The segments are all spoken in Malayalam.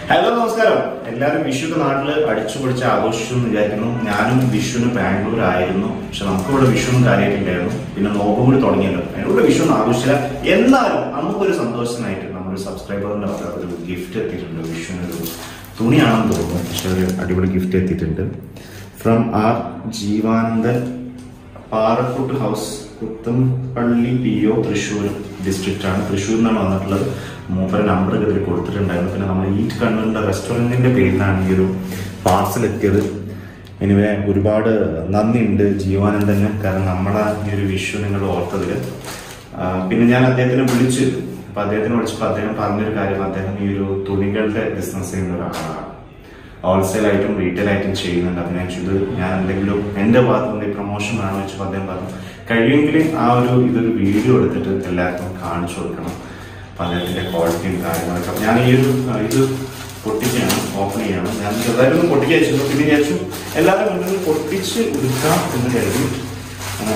ഹലോ നമസ്കാരം എല്ലാവരും വിഷുക്ക് നാട്ടില് അടിച്ചു പൊളിച്ച് ആഘോഷിച്ചു എന്ന് വിചാരിക്കുന്നു ഞാനും വിഷുവിന് ബാംഗ്ലൂർ ആയിരുന്നു പക്ഷെ നമുക്കിവിടെ വിഷുവും കാര്യമായിട്ടില്ലായിരുന്നു പിന്നെ നോമ്പും കൂടി തുടങ്ങിയല്ലോ അതിനുള്ള വിഷു ഒന്നും ആഘോഷിച്ചില്ല എന്നാലും നമുക്കൊരു സന്തോഷമായിട്ട് നമ്മുടെ സബ്സ്ക്രൈബറിന്റെ വക ഒരു ഗിഫ്റ്റ് എത്തിയിട്ടുണ്ട് വിഷുവിനൊരു തുണിയാണെന്ന് തോന്നുന്നു പക്ഷെ ഒരു അടിപൊളി ഗിഫ്റ്റ് എത്തിയിട്ടുണ്ട് from R Jeevanandan Parakkoot house Kuthampully P O Thrissur district ആണ് തൃശ്ശൂർ നിന്നാണ് വന്നിട്ടുള്ളത് മൂപ്പര നമ്പർ ഇതിൽ കൊടുത്തിട്ടുണ്ടായിരുന്നു പിന്നെ നമ്മൾ ഈറ്റ് കണ്ണൂരിന്റെ റെസ്റ്റോറന്റിന്റെ പേരിലാണ് ഈ ഒരു പാർസൽ എത്തിയത് എനിവേ ഒരുപാട് നന്ദിയുണ്ട് ജീവാനന്ദന് കാരണം നമ്മളെ ഈ ഒരു വിഷു നിങ്ങൾ ഓർത്തതിൽ പിന്നെ ഞാൻ അദ്ദേഹത്തിനെ വിളിച്ചു അപ്പൊ അദ്ദേഹത്തിനെ വിളിച്ചപ്പോൾ അദ്ദേഹം പറഞ്ഞൊരു കാര്യം അദ്ദേഹം ഈ ഒരു തുണികളുടെ ബിസിനസ് ചെയ്യുന്ന ഒരാളാണ് ഹോൾസെയിൽ ആയിട്ടും റീറ്റെയിൽ ആയിട്ടും ചെയ്യുന്നുണ്ട് അപ്പം ഞാൻ ഇത് ഞാൻ എന്തെങ്കിലും എന്റെ ഭാഗത്ത് നിന്ന് പ്രൊമോഷൻ വേണമെന്ന് വെച്ചപ്പോൾ അദ്ദേഹം പറഞ്ഞു കഴിയുമെങ്കിൽ ആ ഒരു ഇതൊരു വീഡിയോ എടുത്തിട്ട് എല്ലാവർക്കും കാണിച്ചു കൊടുക്കണം അപ്പം അദ്ദേഹത്തിന്റെ ക്വാളിറ്റിയും കാര്യങ്ങളൊക്കെ അപ്പൊ ഞാൻ ഈ ഒരു ആ, ഇത് പൊട്ടിക്കുകയാണ് ഓപ്പൺ ചെയ്യണം ഞാൻ ചെറുതായിട്ടൊന്ന് പൊട്ടിക്കുക വെച്ചിരുന്നു പിന്നെ വിചാരിച്ചു എല്ലാവരും മുന്നിൽ നിന്ന് പൊട്ടിച്ച് എടുക്കാം എന്ന് കരുതി അങ്ങനെ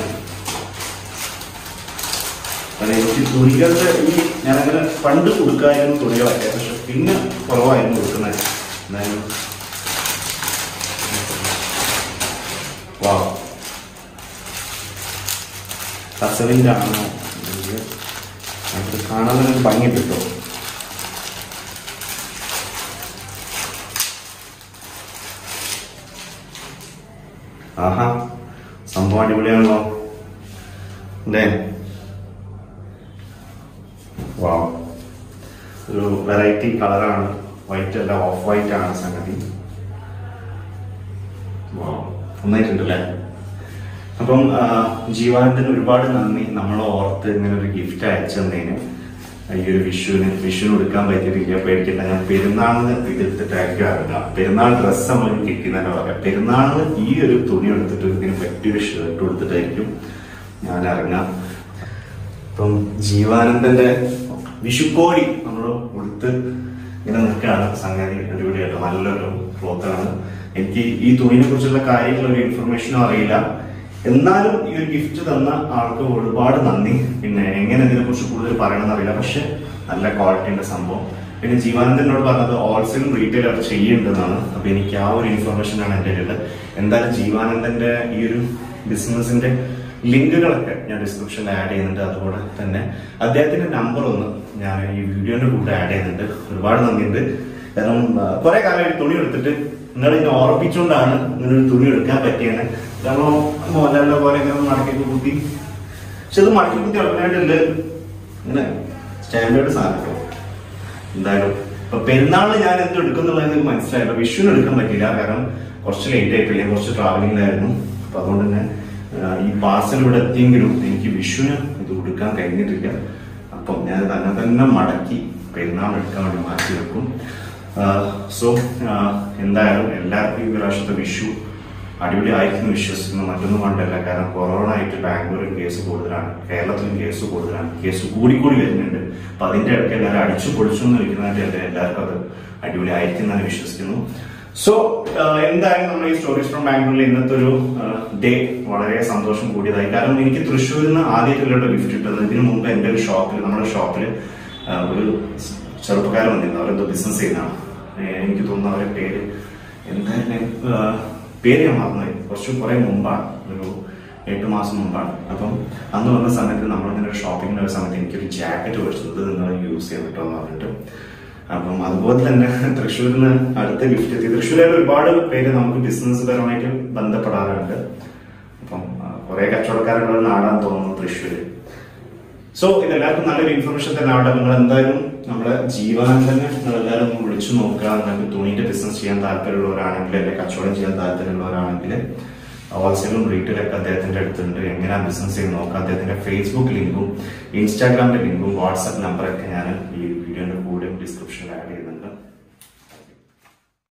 കാരണം എനിക്ക് തുണികളുടെ ഈ ഞാനങ്ങനെ പണ്ട് കൊടുക്കായിരുന്നു തുണികളൊക്കെ പക്ഷെ പിന്നെ കുറവായിരുന്നു കൊടുക്കുന്നത് എന്തായാലും വാവ് കസവിൻ്റെ ആണോ അല്ലെങ്കിൽ നമുക്ക് കാണാൻ തന്നെ ഒരു ഭംഗി കിട്ടും ആഹാ സംഭവം അടിപൊളിയാണല്ലോ അല്ലേ വാവ് ഒരു വെറൈറ്റി കളറാണ് വൈറ്റ് അല്ല ഓഫ് വൈറ്റ് ആണ് സംഗതി വാവ് നന്നായിട്ടുണ്ടല്ലേ അപ്പം ആ, ജീവാനന്ദന് ഒരുപാട് നന്ദി നമ്മളെ ഓർത്ത് ഇങ്ങനെ ഒരു ഗിഫ്റ്റ് അയച്ചു തന്നതിന് ഈ ഒരു വിഷുവിന് വിഷുവിന് കൊടുക്കാൻ പറ്റിയിട്ടില്ല പേടിക്കണ്ട ഞാൻ പെരുന്നാളിന് ഇതെടുത്തിട്ടായിരിക്കും ഇറങ്ങുക പെരുന്നാൾ ഡ്രസ്സ് നമ്മൾ കിട്ടിയെന്നെ പറയാം പെരുന്നാളിന് ഈ ഒരു തുണി എടുത്തിട്ട് ഇതിന് പറ്റിയൊരു ഷർട്ട് കൊടുത്തിട്ടായിരിക്കും ഞാൻ ഇറങ്ങാം ഇപ്പം ജീവാനന്ദന്റെ വിഷുക്കോടി നമ്മൾ കൊടുത്ത് ഇങ്ങനെ നിൽക്കുകയാണ് സംഗതി അടിപൊളിയായിട്ട് നല്ലൊരു ക്ലോത്താണ് എനിക്ക് ഈ തുണിനെ കുറിച്ചുള്ള കാര്യങ്ങൾ ഒരു ഇൻഫർമേഷനും അറിയില്ല എന്നാലും ഈ ഒരു ഗിഫ്റ്റ് തന്ന ആൾക്ക് ഒരുപാട് നന്ദി പിന്നെ എങ്ങനെ ഇതിനെ കുറിച്ച് കൂടുതൽ പറയണമെന്ന് അറിയില്ല പക്ഷെ നല്ല ക്വാളിറ്റിയുടെ സംഭവം പിന്നെ ജീവാനന്ദനോട് പറഞ്ഞത് ഹോൾസെയിലും റീറ്റെയിൽ അവർ ചെയ്യുന്നുണ്ടെന്നാണ് അപ്പൊ എനിക്ക് ആ ഒരു ഇൻഫർമേഷൻ ആണ് എന്റെ ഉള്ളത് എന്തായാലും ജീവാനന്ദന്റെ ഈ ഒരു ബിസിനസിന്റെ ലിങ്കുകളൊക്കെ ഞാൻ ഡിസ്ക്രിപ്ഷനിൽ ആഡ് ചെയ്യുന്നുണ്ട് അതുപോലെ തന്നെ അദ്ദേഹത്തിന്റെ നമ്പർ ഒന്ന് ഞാൻ ഈ വീഡിയോന്റെ കൂടെ ആഡ് ചെയ്യുന്നുണ്ട് ഒരുപാട് നന്ദിയുണ്ട് കാരണം കുറെ കാലമായിട്ട് തുണി എടുത്തിട്ട് നിങ്ങൾ ഇങ്ങനെ ഓർപ്പിച്ചുകൊണ്ടാണ് ഇങ്ങനെ ഒരു തുണി എടുക്കാൻ പറ്റിയത് കാരണം മോഹൻലാലിനെ പോലെ ഇങ്ങനെ മടക്കി കുത്തി പക്ഷെ ഇത് മടക്കി കുത്തി ഉടനായിട്ടുണ്ട് ഇങ്ങനെ സ്റ്റാൻഡേർഡ് സാധനം എന്തായാലും ഇപ്പൊ പെരുന്നാളിന് ഞാൻ എന്ത് എടുക്കുന്നുള്ളത് എനിക്ക് മനസ്സിലായില്ല വിഷുവിന് എടുക്കാൻ പറ്റില്ല കാരണം കുറച്ച് ലേറ്റ് ആയിപ്പോയി ഞാൻ കുറച്ച് ട്രാവലിംഗിലായിരുന്നു അപ്പൊ അതുകൊണ്ട് തന്നെ ആ, ഈ പാർസൽ ഇവിടെ എത്തിയെങ്കിലും എനിക്ക് വിഷുവിന് ഇത് കൊടുക്കാൻ കഴിഞ്ഞിട്ടില്ല അപ്പം ഞാൻ തന്നെ തന്നെ മടക്കി പെരുന്നാൾ എടുക്കാൻ വേണ്ടി മാറ്റി വെക്കും സോ എന്തായാലും എല്ലാവർക്കും ഈ പ്രാവശ്യത്തെ വിഷു അടിപൊളി ആയിരിക്കും വിശ്വസിക്കുന്നു മറ്റൊന്നും കൊണ്ടല്ല കാരണം കൊറോണ ആയിട്ട് ബാംഗ്ലൂരിൽ കേസ് കൂടുതലാണ് കേരളത്തിലും കേസ് കൂടുതലാണ് കേസ് കൂടിക്കൂടി വരുന്നുണ്ട് അപ്പൊ അതിന്റെ ഇടയ്ക്ക് എല്ലാവരും അടിച്ചു പൊളിച്ചു എന്ന് വെക്കുന്നതായിട്ട് എല്ലാവർക്കും അത് അടിപൊളി ആയിരിക്കും എന്നാണ് വിശ്വസിക്കുന്നു സോ എന്തായാലും നമ്മൾ ഈ സ്റ്റോറീസ് ഫ്രം ബാംഗ്ലൂരിൽ ഇന്നത്തെ ഒരു ഡേ വളരെ സന്തോഷം കൂടിയതായി കാരണം എനിക്ക് തൃശ്ശൂരിൽ നിന്ന് ആദ്യമായിട്ടുള്ള ഗിഫ്റ്റ് കിട്ടുന്നത് ഇതിനു മുമ്പ് എന്റെ ഒരു ഷോപ്പിൽ നമ്മുടെ ഷോപ്പിൽ ഒരു ചെറുപ്പക്കാരൻ വന്നിരുന്നു അവരെന്തോ ബിസിനസ് ചെയ്യുന്നതാണ് ഏഹ് എനിക്ക് തോന്നുന്നു അവരുടെ പേര് എന്തായാലും പേര് ഞാൻ മറന്നുപോയി കുറച്ച് കുറെ മുമ്പാണ് ഒരു എട്ട് മാസം മുമ്പാണ് അപ്പം അന്ന് വന്ന സമയത്ത് നമ്മളിങ്ങനെ ഒരു ഷോപ്പിങ്ങിന് ഒരു സമയത്ത് എനിക്കൊരു ജാക്കറ്റ് മേടിച്ചത് നിങ്ങൾ യൂസ് ചെയ്യാൻ പറ്റുമെന്ന് പറഞ്ഞിട്ട് അപ്പം അതുപോലെ തന്നെ തൃശ്ശൂരിൽ നിന്ന് അടുത്ത ഗിഫ്റ്റ് എത്തി തൃശ്ശൂരിൽ ഒരുപാട് പേര് നമുക്ക് ബിസിനസ് പരമായിട്ട് ബന്ധപ്പെടാറുണ്ട് അപ്പം ആ, കുറെ കച്ചവടക്കാരുള്ള നാടാന്ന് തോന്നുന്നു തൃശ്ശൂര് സോ ഇതെല്ലാവർക്കും നല്ലൊരു ഇൻഫർമേഷൻ തന്നെ ആവട്ടെ നിങ്ങൾ എന്തായാലും നമ്മളെ ജീവനന്ദനെ നിങ്ങൾ എല്ലാവരും ഒന്ന് വിളിച്ചു നോക്കുക നിങ്ങൾക്ക് തുണിന്റെ ബിസിനസ് ചെയ്യാൻ താല്പര്യമുള്ളവരാണെങ്കിൽ അല്ലെങ്കിൽ കച്ചവടം ചെയ്യാൻ താല്പര്യമുള്ളവരാണെങ്കിൽ ഹോൾസെയിലും റീറ്റെയിലൊക്കെ അദ്ദേഹത്തിന്റെ അടുത്തുണ്ട് എങ്ങനെയാ ബിസിനസ് ചെയ്ത് നോക്കുക അദ്ദേഹത്തിന്റെ ഫേസ്ബുക്ക് ലിങ്കും ഇൻസ്റ്റാഗ്രാമിന്റെ ലിങ്കും വാട്സാപ്പ് നമ്പറൊക്കെ ഞാൻ ഈ വീഡിയോന്റെ കൂടെ ഡിസ്ക്രിപ്ഷനിൽ ആഡ് ചെയ്തു